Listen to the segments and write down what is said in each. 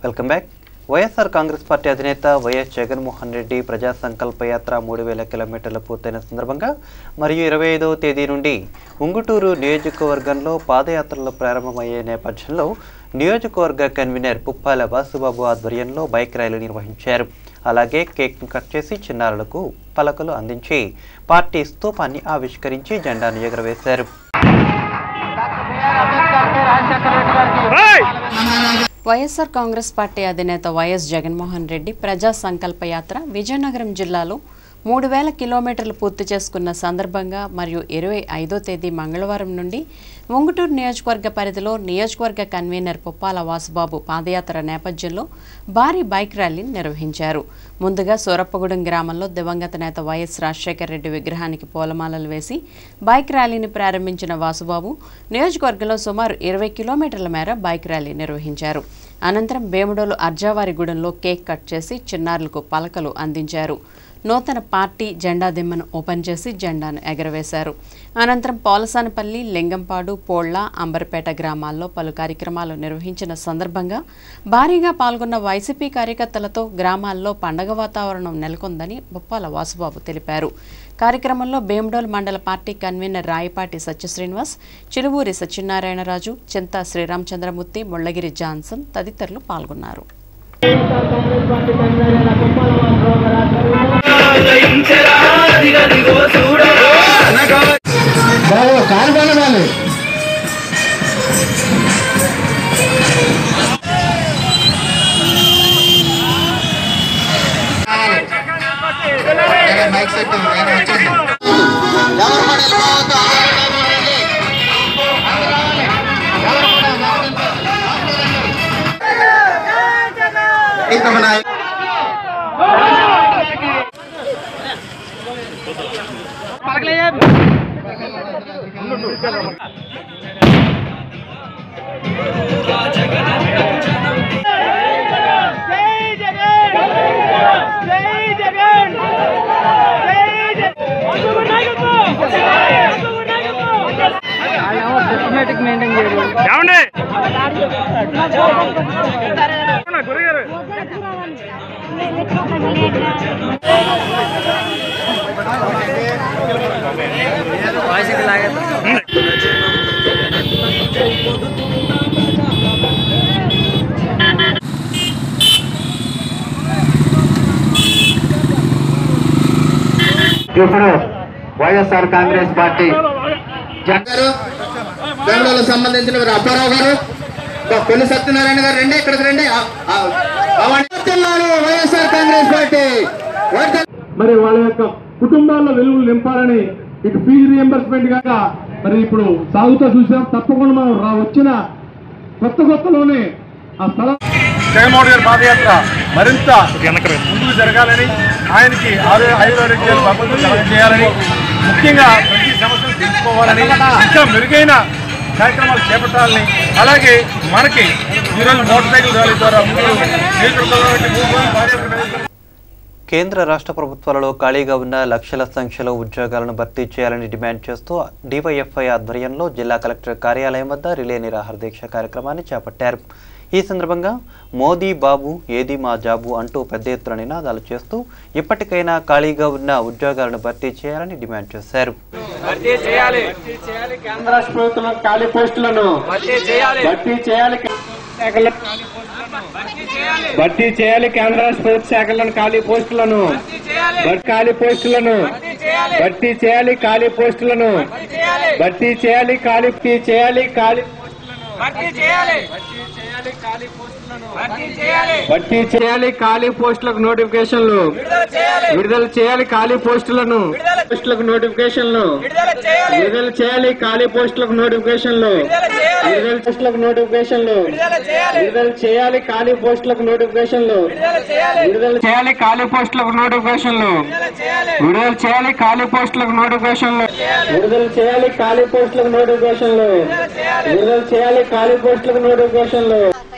Welcome back YSR Congress party అధినేత వైఎస్ జగన్మోహన్ రెడ్డి ప్రజా సంకల్ప యాత్ర మూడు వేల కిలోమీటర్లు పూర్తయిన సందర్భంగా మరియు ఇరవై ఐదవ తేదీ నుండి ఉంగుటూరు నియోజకవర్గంలో పాదయాత్రలు ప్రారంభమయ్యే నేపథ్యంలో నియోజకవర్గ కన్వీనర్ పుప్పాల వాసుబాబు ఆధ్వర్యంలో బైక్ ర్యాలీ నిర్వహించారు అలాగే కేక్ను కట్ చేసి చిన్నారులకు పలకలు అందించి పార్టీ స్తూపాన్ని ఆవిష్కరించి జెండాను ఎగురవేశారు వైఎస్ఆర్ కాంగ్రెస్ పార్టీ అధినేత వైఎస్ జగన్మోహన్ రెడ్డి ప్రజా సంకల్ప యాత్ర విజయనగరం జిల్లాలో మూడు వేల కిలోమీటర్లు పూర్తి చేసుకున్న సందర్భంగా మరియు ఇరవై ఐదో తేదీ మంగళవారం నుండి ఉంగుటూరు నియోజకవర్గ పరిధిలో నియోజకవర్గ కన్వీనర్ పుప్పాల వాసుబాబు పాదయాత్ర నేపథ్యంలో భారీ బైక్ ర్యాలీని నిర్వహించారు ముందుగా సూరప్పగూడెం గ్రామంలో దివంగత నేత వైఎస్ రాజశేఖర రెడ్డి విగ్రహానికి పూలమాలలు వేసి బైక్ ర్యాలీని ప్రారంభించిన వాసుబాబు నియోజకవర్గంలో సుమారు ఇరవై కిలోమీటర్ల మేర బైక్ ర్యాలీ నిర్వహించారు అనంతరం భీముడోలు అర్జావారిగూడెంలో కేక్ కట్ చేసి చిన్నారులకు పలకలు అందించారు నూతన పార్టీ జెండా దిమ్మను ఓపెన్ చేసి జెండాను ఎగరవేశారు అనంతరం పోలసానపల్లి లింగంపాడు పోళ్ల అంబర్పేట గ్రామాల్లో పలు కార్యక్రమాలు నిర్వహించిన సందర్భంగా భారీగా పాల్గొన్న వైసీపీ కార్యకర్తలతో గ్రామాల్లో పండగ వాతావరణం నెలకొందని బొప్పాల వాసుబాబు తెలిపారు కార్యక్రమంలో భీమడోల్ మండల party convener Rayapati Satyasrinivas Chiluvuri Satyanarayanaraju Chinta Sriramachandramurthy Mullagiri Johnson తదితరులు పాల్గొన్నారు బాబు కారు వెళ్ళాలి ఇప్పుడు వైఎస్ఆర్ కాంగ్రెస్ పార్టీ గారు బెంగళూరు సంబంధించిన వారు అప్పారావు గారు ఇంకా కొల్లి సత్యనారాయణ గారు రండి ఇక్కడికి రండి ఆ- ఆ- అవండి. చెప్తున్నారు వైఎస్ఆర్ కాంగ్రెస్ పార్టీ వర్ధ- మరి వాళ్ళ యొక్క కుటుంబాల్లో వెలుగులు నింపాలని ఇటు ఫీజు రియంబర్స్మెంట్ కాక మరి ఇప్పుడు సాగుతూ చూసాం తప్పకుండా మనం రా వచ్చిన కొత్త కొత్తలోనే ఆ స్థలం జగన్మోహన్ గారి పాదయాత్ర మరింత ముందుకు జరగాలని ఆయనకి ఆరు ఆయుర్వేదిక భగవంతుడు కలగ చేయాలని ముఖ్యంగా ప్రతి సమస్యను తెలుసుకోవాలని ఇంకా మెరుగైన కార్యక్రమాలు చేపట్టాలని అలాగే మనకి ఈరోజు మోటార్ సైకిల్ ర్యాలీ ద్వారా ముందు నియోజకవర్గంలోని మూడు రోజుల పాదయాత్ర నిర్వహిస్తున్నాం. కేంద్ర రాష్ట్ర ప్రభుత్వాలలో ఖాళీగా ఉన్న లక్షల సంఖ్యలో ఉద్యోగాలను భర్తీ చేయాలని డిమాండ్ చేస్తూ డివైఎఫ్ఐ ఆధ్వర్యంలో జిల్లా కలెక్టర్ కార్యాలయం వద్ద రిలే నిరాహార దీక్ష కార్యక్రమాన్ని చేపట్టారు ఈ సందర్భంగా మోదీ బాబు ఏది మా జాబు అంటూ పెద్ద ఎత్తున నినాదాలు చేస్తూ ఇప్పటికైనా ఖాళీగా ఉన్న ఉద్యోగాలను భర్తీ చేయాలని డిమాండ్ చేశారు కేంద్ర రాష్ట్ర ప్రభుత్వం ఖాళీ పోస్టులను భర్తీ చేయాలి శాఖల- భర్తీ చేయాలి కేంద్ర రాష్ట్ర ప్రభుత్వ శాఖలను ఖాళీ పోస్టులను భర్తీ ఖాళీ పోస్టులను భర్తీ చేయాలి ఖాళీ పోస్టులను భర్తీ చేయాలి ఖాళీ భర్తీ చేయాలి ఖాళీ భర్తీ చేయాలి ఖాళీ పోస్టులకు నోటిఫికేషన్లు విడుదల చేయాలి ఖాళీ పోస్టులను పోస్టులకు నోటిఫికేషన్లు విడుదల చేయాలి ఖాళీ పోస్టులకు నోటిఫికేషన్లు విడుదల పోస్టులకు నోటిఫికేషన్లు విడుదల చేయాలి ఖాళీ పోస్టులకు నోటిఫికేషన్లు విడుదల చేయాలి ఖాళీ పోస్టులకు నోటిఫికేషన్లు విడుదల చేయాలి ఖాళీ పోస్టులకు నోటిఫికేషన్లు విడుదల చేయాలి ఖాళీ పోస్టులకు నోటిఫికేషన్లు విడుదల చేయాలి ఖాళీ పోస్టులకు నోటిఫికేషన్లు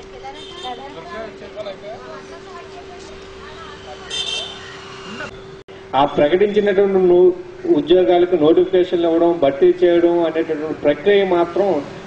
ఆ ప్రకటించినటువంటి ను- ఉద్యోగాలకు నోటిఫికేషన్లు ఇవ్వడం భర్తీ చేయడం అనేటటువంటి ప్రక్రియ మాత్రం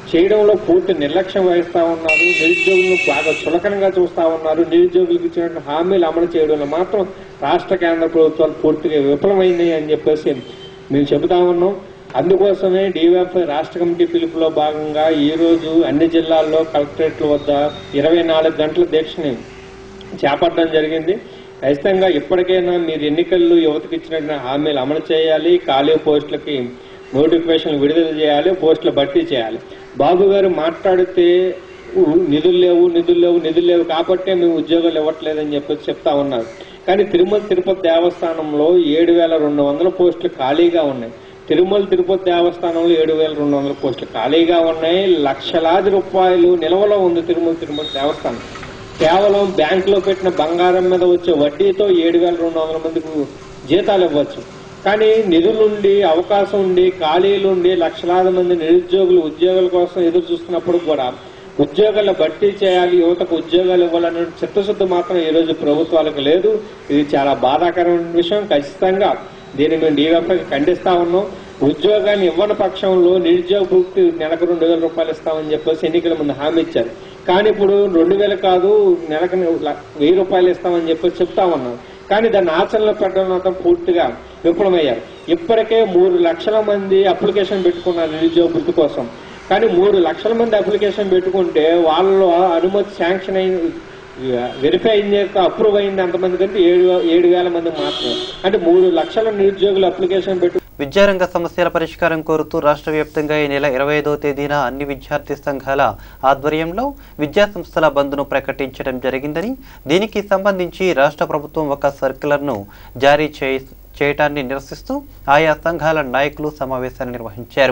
చేయడంలో పూర్తి నిర్లక్ష్యం వహిస్తా ఉన్నారు నిరుద్యోగులను బాగా చులకనగా చూస్తా ఉన్నారు నిరుద్యోగులకు ఇచ్చినటువంటి హామీలు అమలు చేయడంలో మాత్రం రాష్ట్ర కేంద్ర ప్రభుత్వాలు పూర్తిగా విఫలమైనాయి అని చెప్పేసి మేము చెబుతా ఉన్నాం అందుకోసమే డివైఎఫ్ఐ రాష్ట్ర కమిటీ పిలుపులో భాగంగా ఈ రోజు అన్ని జిల్లాల్లో కలెక్టరేట్ల వద్ద ఇరవై నాలుగు గంటల దీక్షని చేపట్టడం జరిగింది ఖచ్చితంగా ఇప్పటికైనా మీరు ఎన్నికల్లో యువతకు ఇచ్చినటువంటి హామీలు అమలు చేయాలి ఖాళీ పోస్టులకి నోటిఫికేషన్ విడుదల చేయాలి పోస్టులు భర్తీ చేయాలి బాబు గారు మాట్లాడితే "ఊ, నిధులు లేవు నిధులు లేవు నిధులు లేవు కాబట్టే మేము ఉద్యోగాలు ఇవ్వట్లేదని చెప్పేసి చెప్తా ఉన్నారు కానీ తిరుమల తిరుపతి దేవస్థానంలో ఏడు వేల రెండు వందల పోస్టులు ఖాళీగా ఉన్నాయి తిరుమల తిరుపతి దేవస్థానంలో ఏడు వేల రెండు వందల పోస్టులు ఖాళీగా ఉన్నాయి లక్షలాది రూపాయలు నిల్వలో ఉంది తిరుమల తిరుపతి దేవస్థానం కేవలం బ్యాంకులో పెట్టిన బంగారం మీద వచ్చే వడ్డీతో ఏడు వేల రెండు వందల మందికి జీతాలు ఇవ్వచ్చు కానీ నిధులుండి అవకాశం ఉండి ఖాళీలుండి లక్షలాది మంది నిరుద్యోగులు ఉద్యోగాల కోసం ఎదురు చూస్తున్నప్పుడు కూడా ఉద్యోగాలు భర్తీ చేయాలి యువతకు ఉద్యోగాలు ఇవ్వాలనే చిత్తశుద్ధి మాత్రం ఈ రోజు ప్రభుత్వాలకు లేదు ఇది చాలా బాధాకరమైన విషయం ఖచ్చితంగా దీన్ని మేము డీవైఎఫ్ఐకి ఖండిస్తా ఉన్నాం ఉద్యోగాన్ని ఇవ్వని పక్షంలో నిరుద్యోగ వృత్తి నెలకు రెండు వేల రూపాయలు ఇస్తామని చెప్పేసి ఎన్నికల ముందు హామీ ఇచ్చారు కానీ ఇప్పుడు రెండు వేలు కాదు నెలకు ల- వెయ్యి రూపాయలు ఇస్తామని చెప్పేసి చెప్తా ఉన్నాం కానీ దాన్ని ఆచరణలో పెట్టడం మాత్రం పూర్తిగా విఫలమయ్యారు ఇప్పటికే మూడు లక్షల మంది అప్లికేషన్ పెట్టుకున్నారు నిరుద్యోగ వృత్తి కోసం కానీ మూడు లక్షల మంది అప్లికేషన్ పెట్టుకుంటే వాళ్ళలో అనుమతి శాంక్షన్ అయిన వెరిఫై అయింది అప్రూవ్ అయింది అంతమంది కంటే ఏడు ఏడు వేల మంది మాత్రమే అంటే మూడు లక్షల నిరుద్యోగులు అప్లికేషన్ పెట్టు విద్యారంగ సమస్యల పరిష్కారం కోరుతూ రాష్ట్ర వ్యాప్తంగా ఈ నెల ఇరవై ఐదో తేదీన అన్ని విద్యార్థి సంఘాల ఆధ్వర్యంలో విద్యా సంస్థల బంద్ను ప్రకటించడం జరిగిందని దీనికి సంబంధించి రాష్ట్ర ప్రభుత్వం ఒక సర్క్యులర్ను జారీ చే చేయటాన్ని నిరసిస్తూ ఆయా సంఘాల నాయకులు సమావేశాన్ని నిర్వహించారు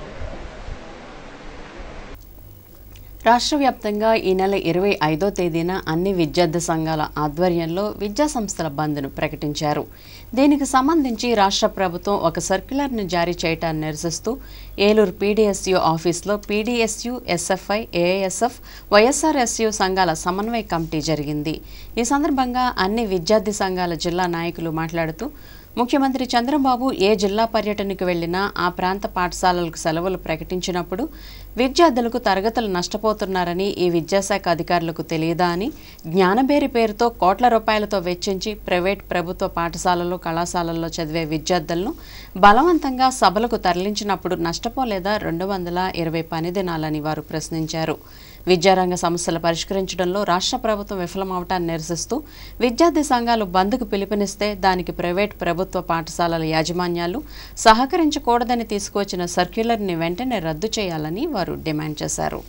రాష్ట్ర వ్యాప్తంగా ఈ నెల ఇరవై ఐదో తేదీన అన్ని విద్యార్థి సంఘాల ఆధ్వర్యంలో విద్యా సంస్థల బంద్ను ప్రకటించారు దీనికి సంబంధించి రాష్ట్ర ప్రభుత్వం ఒక సర్క్యులర్ను జారీ చేయటాన్ని నిరసిస్తూ ఏలూరు పీడీఎస్యు ఆఫీస్లో పీడీఎస్యు ఎస్ఎఫ్ఐ ఏఎస్ఎఫ్ వైఎస్ఆర్ఎస్యు సంఘాల సమన్వయ కమిటీ జరిగింది ఈ సందర్భంగా అన్ని విద్యార్థి సంఘాల జిల్లా నాయకులు మాట్లాడుతూ ముఖ్యమంత్రి చంద్రబాబు ఏ జిల్లా పర్యటనకు వెళ్లినా ఆ ప్రాంత పాఠశాలలకు సెలవులు ప్రకటించినప్పుడు విద్యార్థులకు తరగతులు నష్టపోతున్నారని ఈ విద్యాశాఖ అధికారులకు తెలియదా అని జ్ఞానబేరి పేరుతో కోట్ల రూపాయలతో వెచ్చించి ప్రైవేట్ ప్రభుత్వ పాఠశాలలు కళాశాలల్లో చదివే విద్యార్థులను బలవంతంగా సభలకు తరలించినప్పుడు నష్టపోలేదా రెండు వందల ఇరవై పని దినాలని వారు ప్రశ్నించారు విద్యారంగ సమస్యలు పరిష్కరించడంలో రాష్ట్ర ప్రభుత్వం విఫలమవటాన్ని నిరసిస్తూ విద్యార్థి సంఘాలు బంద్కు పిలుపునిస్తే దానికి ప్రైవేట్ ప్రభుత్వ పాఠశాలల యాజమాన్యాలు సహకరించకూడదని తీసుకువచ్చిన సర్క్యులర్ని వెంటనే రద్దు చేయాలని వారు డిమాండ్ చేశారు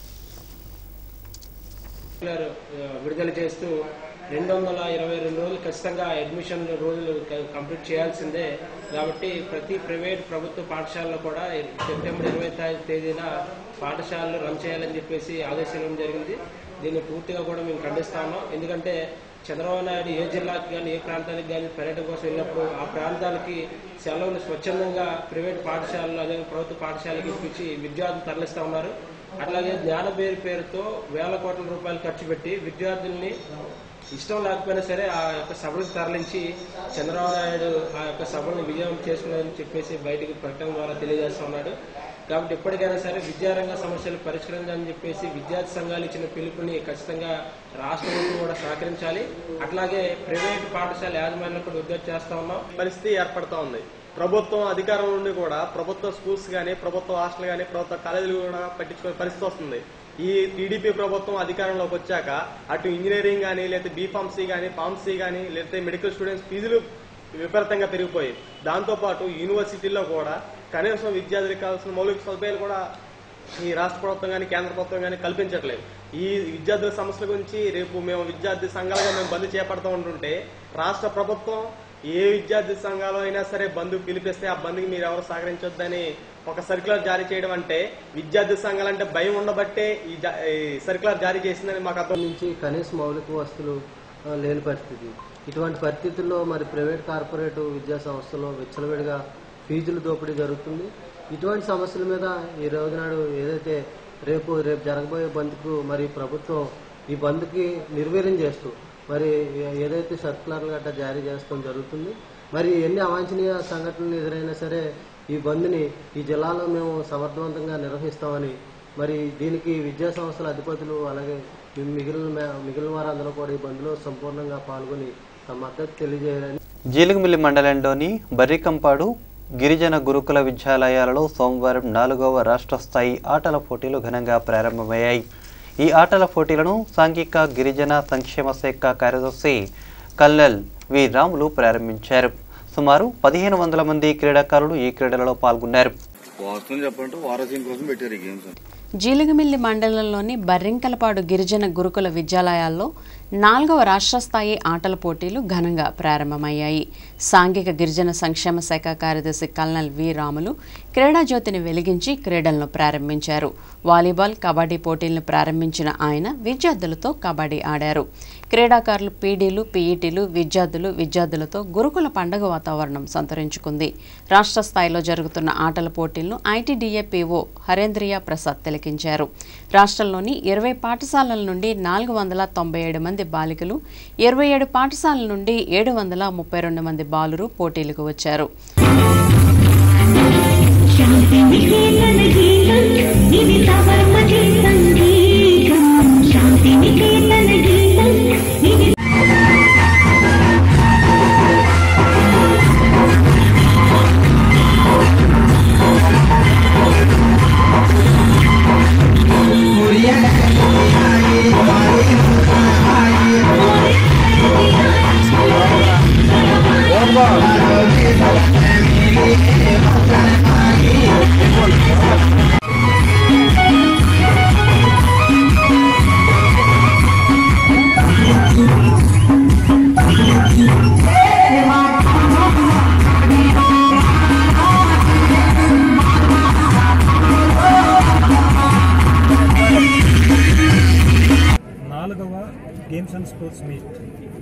సర్క్యులర్, ఆ, విడుదల చేస్తూ రెండు వందల ఇరవై రెండు రోజులు ఖచ్చితంగా అడ్మిషన్ రోజులు క- కంప్లీట్ చేయాల్సిందే కాబట్టి ప్రతి ప్రైవేట్ ప్రభుత్వ పాఠశాలలో కూడా సెప్టెంబర్ ఇరవై తేదీన పాఠశాలలు రన్ చేయాలని చెప్పేసి ఆదేశించడం జరిగింది దీన్ని పూర్తిగా కూడా మేము ఖండిస్తా ఉన్నాం ఎందుకంటే చంద్రబాబు నాయుడు ఏ జిల్లాకి కానీ ఏ ప్రాంతానికి కానీ పర్యటన కోసం వెళ్ళినప్పుడు ఆ ప్రాంతాలకి సెలవులు స్వచ్ఛందంగా ప్రైవేట్ పాఠశాలలు అదే ప్రభుత్వ పాఠశాలకి ఇప్పించి విద్యార్థులు తరలిస్తా ఉన్నారు అట్లాగే జ్ఞానబేరి పేరుతో వేల కోట్ల రూపాయలు ఖర్చు పెట్టి విద్యార్థుల్ని ఇష్టం లేకపోయినా సరే ఆ యొక్క సభలకు తరలించి చంద్రబాబు నాయుడు ఆ యొక్క సభలను విజయం చేసుకున్నారని చెప్పేసి బయటికి ప్రకటన ద్వారా తెలియజేస్తా ఉన్నాడు కాబట్టి ఎప్పటికైనా సరే విద్యారంగ సమస్యలు పరిష్కరించాలని చెప్పేసి విద్యార్థి సంఘాలు ఇచ్చిన పిలుపుని ఖచ్చితంగా రాష్ట్ర ప్రభుత్వం కూడా సహకరించాలి అట్లాగే ప్రైవేట్ పాఠశాల యాజమాన్యాలు కూడా విజ్ఞప్తి చేస్తా ఉన్నాం పరిస్థితి ఏర్పడతా ఉంది ప్రభుత్వం అధికారం నుండి కూడా ప్రభుత్వ స్కూల్స్ కానీ ప్రభుత్వ హాస్టల్ కానీ ప్రభుత్వ కాలేజీలు కూడా పట్టించుకునే పరిస్థితి వస్తుంది ఈ టీడీపీ ప్రభుత్వం అధికారంలోకి వచ్చాక అటు ఇంజనీరింగ్ కానీ లేకపోతే బీఫార్మసీ కానీ ఫార్మసీ కానీ లేకపోతే మెడికల్ స్టూడెంట్స్ ఫీజులు విపరీతంగా పెరిగిపోయాయి దాంతోపాటు యూనివర్సిటీల్లో కూడా కనీసం విద్యార్థులకు కావాల్సిన మౌలిక సదుపాయాలు కూడా ఈ రాష్ట్ర ప్రభుత్వం కానీ కేంద్ర ప్రభుత్వం కానీ కల్పించట్లేదు ఈ విద్యార్థుల సమస్యల గురించి రేపు మేము విద్యార్థి సంఘాలుగా మేము బంద్ చేపడతా ఉంటుంటే రాష్ట్ర ప్రభుత్వం ఏ విద్యార్థి సంఘాలు అయినా సరే బంద్ పిలిపిస్తే ఆ బంద్కి మీరు ఎవరు సహకరించొద్దని ఒక సర్క్యులర్ జారీ చేయడం అంటే విద్యార్థి సంఘాలంటే భయం ఉండబట్టే ఈ జా- ఈ సర్క్యులర్ జారీ చేసిందని మాకు అర్థం నుంచి కనీస మౌలిక వస్తువులు ఆ, లేని పరిస్థితి ఇటువంటి పరిస్థితుల్లో మరి ప్రైవేట్ కార్పొరేట్ విద్యా సంస్థలు విచ్చలవిడిగా ఫీజులు దోపిడీ జరుగుతుంది ఇటువంటి సమస్యల మీద ఈ రోజు నాడు ఏదైతే రేపు రేపు జరగబోయే బంద్కు మరి ప్రభుత్వం ఈ బంద్కి నిర్వీర్యం చేస్తూ మరి ఏ- ఏదైతే సర్కులర్లు గట్రా జారీ చేస్తాం జరుగుతుంది మరి ఎన్ని అవాంఛనీయ సంఘటనలు ఎదురైనా సరే ఈ బంద్ని ఈ జిల్లాలో మేము సమర్థవంతంగా నిర్వహిస్తామని మరి దీనికి విద్యా సంస్థల అధిపతులు అలాగే మిగిలిన మే- మిగిలిన వారందరూ కూడా ఈ బంద్లో సంపూర్ణంగా పాల్గొని తమ మద్దతు తెలియజేయాలని జీలుగుమిల్లి మండలంలోని బర్రికంపాడు గిరిజన గురుకుల విద్యాలయాలలో సోమవారం నాలుగవ రాష్ట్ర స్థాయి ఆటల పోటీలు ఘనంగా ప్రారంభమయ్యాయి ఈ ఆటల పోటీలను సాంఘిక గిరిజన సంక్షేమ శాఖ కార్యదర్శి కల్నల్ వి రాములు ప్రారంభించారు సుమారు పదిహేను వందల మంది క్రీడాకారులు ఈ క్రీడలలో పాల్గొన్నారు వాస్తవం చెప్పంటే వారసీం కోసం పెట్టారు ఈ గేమ్స్ జీలుగుమిల్లి మండలంలోని బర్రింకలపాడు గిరిజన గురుకుల విద్యాలయాల్లో నాలుగవ రాష్ట్ర స్థాయి ఆటల పోటీలు ఘనంగా ప్రారంభమయ్యాయి సాంఘిక గిరిజన సంక్షేమ శాఖ కార్యదర్శి కల్నల్ వి రాములు క్రీడా జ్యోతిని వెలిగించి క్రీడలను ప్రారంభించారు వాలీబాల్ కబడ్డీ పోటీలను ప్రారంభించిన ఆయన విద్యార్థులతో కబడ్డీ ఆడారు క్రీడాకారులు పీడీలు పీఈటీలు విద్యార్థులు విద్యార్థులతో గురుకుల పండుగ వాతావరణం సంతరించుకుంది రాష్ట్ర స్థాయిలో జరుగుతున్న ఆటల పోటీలను ఐటీడీఏ పీఓ హరేంద్రియ ప్రసాద్ తిలకించారు రాష్ట్రంలోని ఇరవై పాఠశాలల నుండి నాలుగు వందల తొంభై ఏడు మంది బాలికలు ఇరవై ఏడు పాఠశాలల నుండి ఏడు వందల ముప్పై రెండు మంది బాలురు పోటీలకు వచ్చారు నాలుగవ గేమ్స్ అండ్ స్పోర్ట్స్ మీట్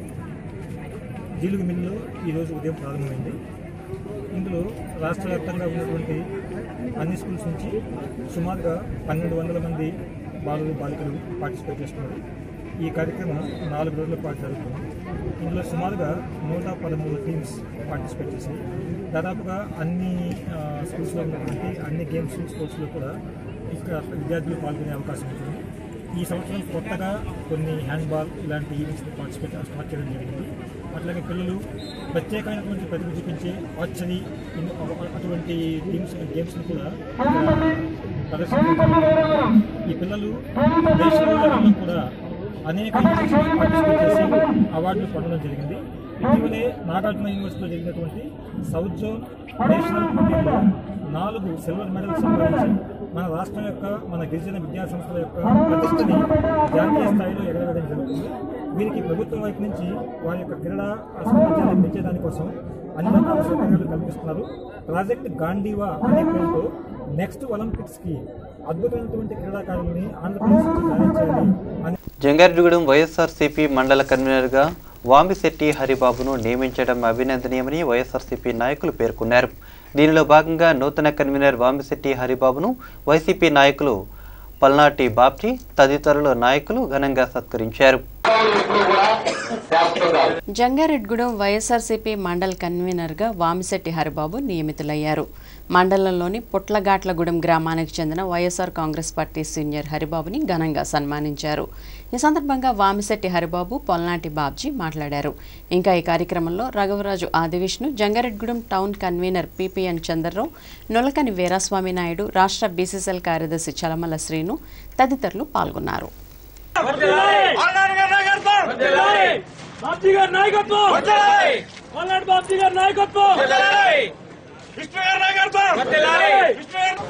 జిలుగు మిల్లులో ఈరోజు ఉదయం ప్రారంభమైంది ఇందులో రాష్ట్ర వ్యాప్తంగా ఉన్నటువంటి అన్ని స్కూల్స్ నుంచి సుమారుగా పన్నెండు వందల మంది బాలురు బాలికలు పార్టిసిపేట్ చేస్తున్నారు ఈ కార్యక్రమం నాలుగు రోజుల పాటు జరుగుతుంది ఇందులో సుమారుగా నూట పదమూడు టీమ్స్ పార్టిసిపేట్ చేశాయి దాదాపుగా అన్ని ఆ, స్కూల్స్లో ఉన్నటువంటి అన్ని గేమ్స్ స్పోర్ట్స్లో కూడా ఇక్కడ విద్యార్థులు పాల్గొనే అవకాశం ఉంటుంది ఈ సంవత్సరం కొత్తగా కొన్ని హ్యాండ్బాల్ ఇలాంటి ఈవెంట్స్ని పార్టిసిపేట్ స్టార్ట్ చేయడం జరిగింది అట్లాగే పిల్లలు ప్రత్యేకమైనటువంటి ప్రతిభ చూపించే ఆర్చరీ ఇన్- అటువంటి టీమ్స్ గేమ్స్ని కూడా ఇక్కడ ప్రదర్శించారు ఈ పిల్లలు దేశంలో కూడా అనేక ఈవెంట్స్లో పార్టిసిపేట్ చేసి అవార్డులు పొందడం జరిగింది ఇటీవలే నాగార్జున యూనివర్సిటీలో జరిగినటువంటి సౌత్ జోన్ నేషనల్ పోటీల్లో నాలుగు సిల్వర్ మెడల్స్ సంపాదించి మన రాష్ట్రం యొక్క మన గిరిజన విద్యా సంస్థల యొక్క ప్రతిష్టని జాతీయ స్థాయిలో ఎగరవేయడం జరుగుతుంది వీరికి ప్రభుత్వం వైపు నుంచి వారి యొక్క క్రీడా సామర్థ్యాన్ని పెంచేదానికోసం అన్ని రకాల సౌకర్యాలు కల్పిస్తున్నారు ప్రాజెక్ట్ గాంధీవా అనే పేరుతో నెక్స్ట్ ఒలింపిక్స్కి అద్భుతమైనటువంటి క్రీడాకారుల్ని ఆంధ్రప్రదేశ్ నుంచి తయారు చేయాలి అని జంగారెడ్డిగూడెం వైఎస్ఆర్సీపీ మండల కన్వీనర్గా వామిశెట్టి హరిబాబును నియమించడం అభినందనీయమని వైఎస్ఆర్సీపీ నాయకులు పేర్కొన్నారు దీనిలో భాగంగా నూతన కన్వీనర్ వామిశెట్టి హరిబాబును వైసీపీ నాయకులు పల్నాటి బాబ్జీ తదితరుల నాయకులు ఘనంగా సత్కరించారు జంగారెడ్గూడెం వైఎస్ఆర్సీపీ మండల్ కన్వీనర్గా వామిశెట్టి హరిబాబు నియమితులయ్యారు మండలంలోని పుట్లగాట్లగూడెం గ్రామానికి చెందిన వైఎస్ఆర్ కాంగ్రెస్ పార్టీ సీనియర్ హరిబాబుని ఘనంగా సన్మానించారు ఈ సందర్భంగా వామిశెట్టి హరిబాబు పొల్నాటి బాబ్జీ మాట్లాడారు ఇంకా ఈ కార్యక్రమంలో Raghuvaraju Adivishnu Jangareddygudem town convener PPN Chandrarao Nolakani Veeraswamy Naidu రాష్ట్ర బీసీసీఎల్ కార్యదర్శి చలమల శ్రీను తదితరులు పాల్గొన్నారు బాబ్జీ గారి నాయకత్వం పల్నాడు బాబ్జీ గారి నాయకత్వం విష్ణు గారి నాయకత్వం విష్ణు గారి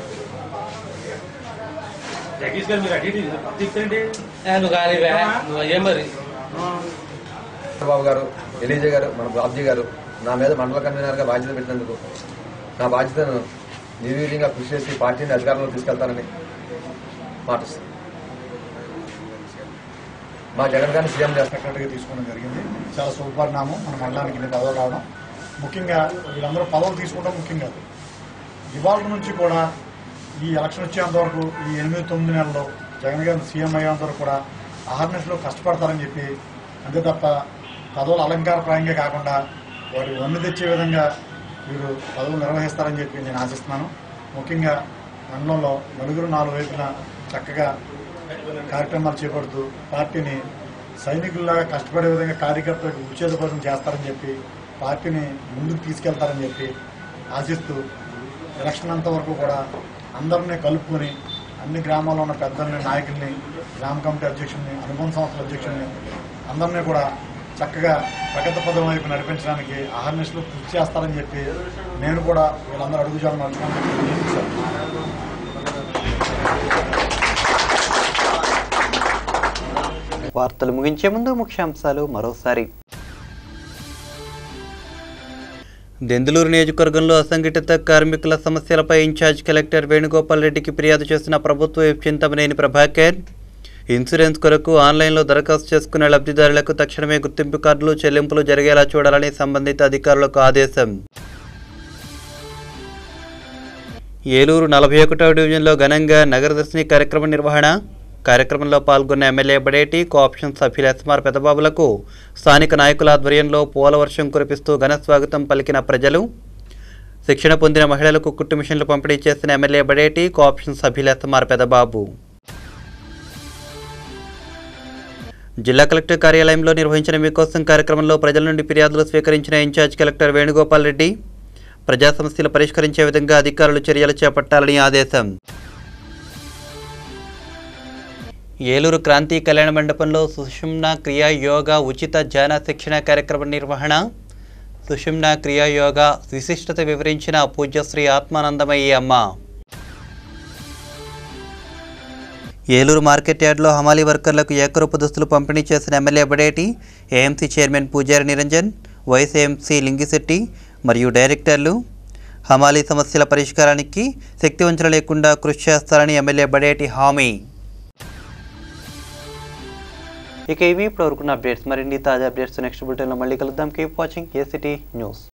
జగదీష్ గారు మీరు అడిగి చెప్తండి నువ్వు కానీ నువ్వు అయ్యే మరి బాబు గారు ఎలీజా గారు మన బాబ్జీ గారు నా మీద మండల కన్వీనర్గా బాధ్యత పెట్టినందుకు నా బాధ్యతను నిర్వీర్యంగా కృషి చేసి పార్టీని అధికారంలో తీసుకెళ్తానని మాటిస్తాను మా జగన్ గారిని సీఎం చేస్తాను సెక్రటరీగా తీసుకోవడం జరిగింది చాలా శుభపరిణామం మన మండలానికి ఇన్ని పదవులు రావడం ముఖ్యంగా వీళ్ళందరూ పదవులు తీసుకోవడం ముఖ్యం కాదు ఇవాళ నుంచి కూడా ఈ ఎలక్షన్ వచ్చేంత వరకు ఈ ఎనిమిది తొమ్మిది నెలల్లో జగన్ గారు సీఎం అయ్యేంత వరకు కూడా అహర్నిశలో కష్టపడతారని చెప్పి అంతే తప్ప పదవులు అలంకారప్రాయంగా కాకుండా వారి వన్ను తెచ్చే విధంగా వీరు పదవులు నిర్వహిస్తారని చెప్పి నేను ఆశిస్తున్నాను ముఖ్యంగా మండలంలో నలుగురు నాలుగు వైపున చక్కగా కార్యక్రమాలు చేపడుతూ పార్టీని సైనికుల్లాగా కష్టపడే విధంగా కార్యకర్తలకు ఉచ్ఛేదపరం చేస్తారని చెప్పి పార్టీని ముందుకు తీసుకెళ్తారని చెప్పి ఆశిస్తూ ఎలక్షన్ అంత వరకు కూడా అందరినీ కలుపుకొని అన్ని గ్రామాల్లో ఉన్న పెద్దల్ని నాయకుల్ని గ్రామ కమిటీ అధ్యక్షుల్ని అనుబంధ సంస్థల అధ్యక్షుల్ని అందరినీ కూడా చక్కగా ప్రగతి పదం వైపు నడిపించడానికి అహర్నిశలు కృషి చేస్తారని చెప్పి నేను కూడా వీళ్ళందరూ అడుగుజాలను నడుచుకున్నాను వార్తలు ముగించే ముందు ముఖ్యాంశాలు మరోసారి దెందులూరు నియోజకవర్గంలో అసంఘటిత కార్మికుల సమస్యలపై ఇన్ఛార్జ్ కలెక్టర్ వేణుగోపాల్ రెడ్డికి ఫిర్యాదు చేసిన ప్రభుత్వ విప్ చింతమనేని ప్రభాకర్ ఇన్సూరెన్స్ కొరకు ఆన్లైన్లో దరఖాస్తు చేసుకున్న లబ్ధిదారులకు తక్షణమే గుర్తింపు కార్డులు చెల్లింపులు జరిగేలా చూడాలని సంబంధిత అధికారులకు ఆదేశం ఏలూరు నలభై ఒకటవ డివిజన్లో ఘనంగా నగరదర్శిని కార్యక్రమ నిర్వహణ కార్యక్రమంలో పాల్గొన్న ఎమ్మెల్యే బడేటి కోఆప్షన్ సభ్యులు ఎస్మార్ పెదబాబులకు స్థానిక నాయకుల ఆధ్వర్యంలో పూలవర్షం కురిపిస్తూ ఘన స్వాగతం పలికిన ప్రజలు శిక్షణ పొందిన మహిళలకు కుట్టు మిషన్లు పంపిణీ చేసిన ఎమ్మెల్యే బడేటి కోఆప్షన్ సభ్యులు ఎస్మార్ పెదబాబు జిల్లా కలెక్టర్ కార్యాలయంలో నిర్వహించిన మీకోసం కార్యక్రమంలో ప్రజల నుండి ఫిర్యాదులు స్వీకరించిన ఇన్ఛార్జ్ కలెక్టర్ వేణుగోపాల్ రెడ్డి ప్రజా సమస్యలు పరిష్కరించే విధంగా అధికారులు చర్యలు చేపట్టాలని ఆదేశం ఏలూరు క్రాంతి కళ్యాణ మండపంలో సుషుమ్న క్రియా యోగా ఉచిత ధ్యాన శిక్షణ కార్యక్రమం నిర్వహణ సుషుమ్న క్రియా యోగా విశిష్టత వివరించిన పూజ్యశ్రీ ఆత్మానందమయ్యి అమ్మ ఏలూరు మార్కెట్ యార్డ్లో హమాలీ వర్కర్లకు ఏకరూప దుస్తులు పంపిణీ చేసిన ఎమ్మెల్యే బడేటి ఏఎంసీ చైర్మన్ పూజారి నిరంజన్ వైస్ ఏఎంసీ లింగిశెట్టి మరియు డైరెక్టర్లు హమాలీ సమస్యల పరిష్కారానికి శక్తివంచన లేకుండా కృషి చేస్తారని ఎమ్మెల్యే బడేటి హామీ ఇక ఇవి ఇప్పుడు వరకున్న అప్డేట్స్ మరిన్ని తాజా అప్డేట్స్ నెక్స్ట్ బులెటిన్లో మళ్ళీ కలుద్దాం కీప్ వాచింగ్ ఏసిటీ న్యూస్